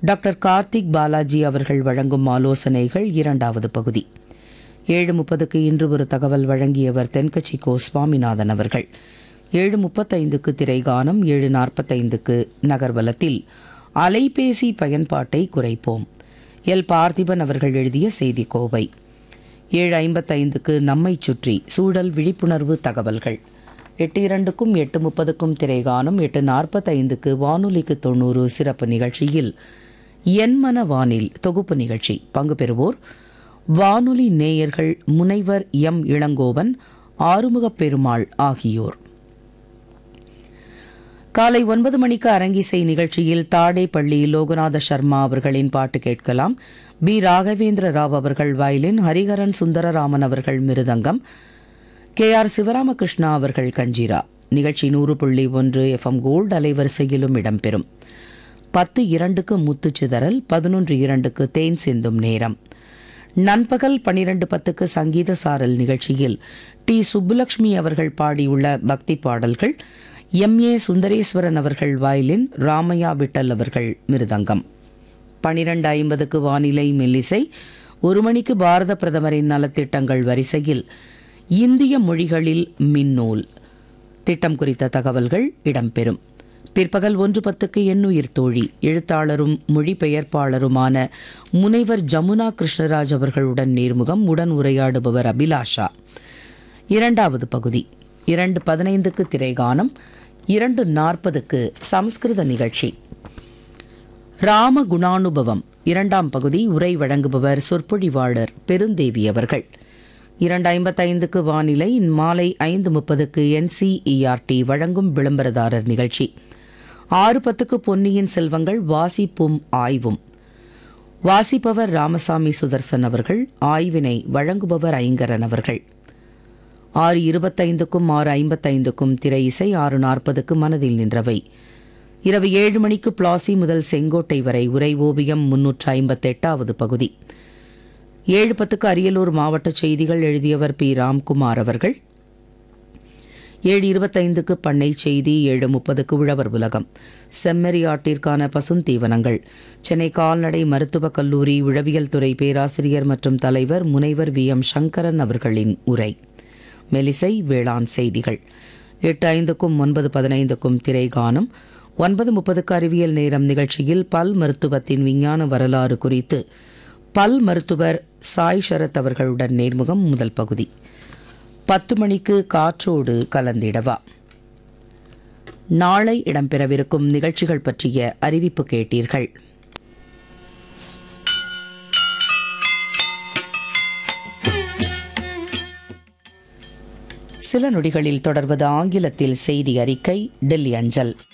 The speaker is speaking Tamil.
டாக்டர் கார்த்திக் பாலாஜி அவர்கள் வழங்கும் ஆலோசனைகள் இரண்டாவது பகுதி ஏழு முப்பதுக்கு இன்று ஒரு தகவல் வழங்கியவர் தென்கட்சி கோ சுவாமிநாதன் அவர்கள் ஏழு முப்பத்தைந்துக்கு திரைகானம் ஏழு நாற்பத்தைந்துக்கு நகர்வலத்தில் அலைபேசி பயன்பாட்டை குறைப்போம் எல் பார்த்திபன் அவர்கள் எழுதிய செய்தி கோவை ஏழு ஐம்பத்தைந்துக்கு நம்மை சுற்றி சூழல் விழிப்புணர்வு தகவல்கள் எட்டு இரண்டுக்கும் எட்டு முப்பதுக்கும் திரைகானம் எட்டு நாற்பத்தைந்துக்கு வானொலிக்கு தொண்ணூறு சிறப்பு நிகழ்ச்சியில் என்மன வானில் தொகுப்பு நிகழ்ச்சி பங்கு பெறுவோர் வானொலி நேயர்கள் முனைவர் எம் இளங்கோவன் ஆறுமுகப் பெருமாள் ஆகியோர் காலை ஒன்பது மணிக்கு அரங்கிசை நிகழ்ச்சியில் தாடேப்பள்ளி லோகநாத சர்மா அவர்களின் பாட்டு கேட்கலாம் பி ராகவேந்திர ராவ் அவர்கள் வயலின் ஹரிஹரன் சுந்தரராமன் அவர்கள் மிருதங்கம் கே ஆர் சிவராமகிருஷ்ணா அவர்கள் கஞ்சிரா நிகழ்ச்சி நூறு புள்ளி ஒன்று எஃப்எம் கோல்டு அலைவரிசையிலும் இடம்பெறும் பத்து இரண்டுக்கு முத்துச்சிதறல் பதினொன்று இரண்டுக்கு தேன் சிந்தும் நேரம் நண்பகல் பனிரெண்டு பத்துக்கு சங்கீத சாரல் நிகழ்ச்சியில் டி சுப்புலட்சுமி அவர்கள் பாடியுள்ள பக்தி பாடல்கள் எம் ஏ சுந்தரேஸ்வரன் அவர்கள் வயலின் ராமையா விட்டல் அவர்கள் மிருதங்கம் பனிரெண்டு ஐம்பதுக்கு வானிலை மெல்லிசை ஒரு மணிக்கு பாரத பிரதமரின் நலத்திட்டங்கள் வரிசையில் இந்திய மொழிகளில் மின்னூல் திட்டம் குறித்த தகவல்கள் இடம்பெறும் பிற்பகல் ஒன்று பத்துக்கு எண்ணுயிர் தோழி எழுத்தாளரும் மொழிபெயர்ப்பாளருமான முனைவர் ஜமுனா கிருஷ்ணராஜ் அவர்களுடன் நேர்முகம் உடன் உரையாடுபவர் அபிலாஷா இரண்டாவது பகுதி இரண்டு பதினைந்துக்கு திரைகானம் இரண்டு நாற்பதுக்கு சமஸ்கிருத நிகழ்ச்சி ராம குணானுபவம் இரண்டாம் பகுதி உரை வழங்குபவர் சொற்பொழிவாளர் பெருந்தேவி அவர்கள் இரண்டு ஐம்பத்தைந்துக்கு வானிலை மாலை ஐந்து முப்பதுக்கு என்சிஇஆர்டி வழங்கும் விளம்பரதாரர் நிகழ்ச்சி ஆறு பத்துக்கு பொன்னியின் செல்வங்கள் வாசிப்பும் ஆய்வும் வாசிப்பவர் ராமசாமி சுதர்சன் அவர்கள் ஆய்வினை வழங்குபவர் ஐங்கரன் அவர்கள் ஆறு இருபத்தைந்துக்கும் ஆறு ஐம்பத்தைந்துக்கும் திரை இசை ஆறு நாற்பதுக்கு மனதில் நின்றவை இரவு ஏழு மணிக்கு பிளாசி முதல் செங்கோட்டை வரை உரை ஓவியம் முன்னூற்று ஐம்பத்தெட்டாவது பகுதி ஏழு பத்துக்கு அரியலூர் மாவட்ட செய்திகள் எழுதியவர் பி ராம்குமார் அவர்கள் ஏழு இருபத்தைந்துக்கு பண்ணை செய்தி ஏழு முப்பதுக்கு உழவர் உலகம் செம்மறி ஆட்டிற்கான பசுந்தீவனங்கள் சென்னை கால்நடை மருத்துவக் கல்லூரி உழவியல் துறை பேராசிரியர் மற்றும் தலைவர் முனைவர் வி எம் சங்கரன் அவர்களின் உரை மெலிசை வேளாண் செய்திகள் எட்டு ஐந்துக்கும் ஒன்பது பதினைந்துக்கும் திரைகானம் ஒன்பது முப்பதுக்கு அறிவியல் நேரம் நிகழ்ச்சியில் பல் மருத்துவத்தின் விஞ்ஞான வரலாறு குறித்து பல் மருத்துவர் சாய் சரத் அவர்களுடன் நேர்முகம் முதல் பகுதி பத்து மணிக்கு காற்றோடு கலந்திடவா நாளை இடம்பெறவிருக்கும் நிகழ்ச்சிகள் பற்றிய அறிவிப்பு கேட்டீர்கள் சில நொடிகளில் தொடர்வது ஆங்கிலத்தில் செய்தி அறிக்கை டெல்லி அஞ்சல்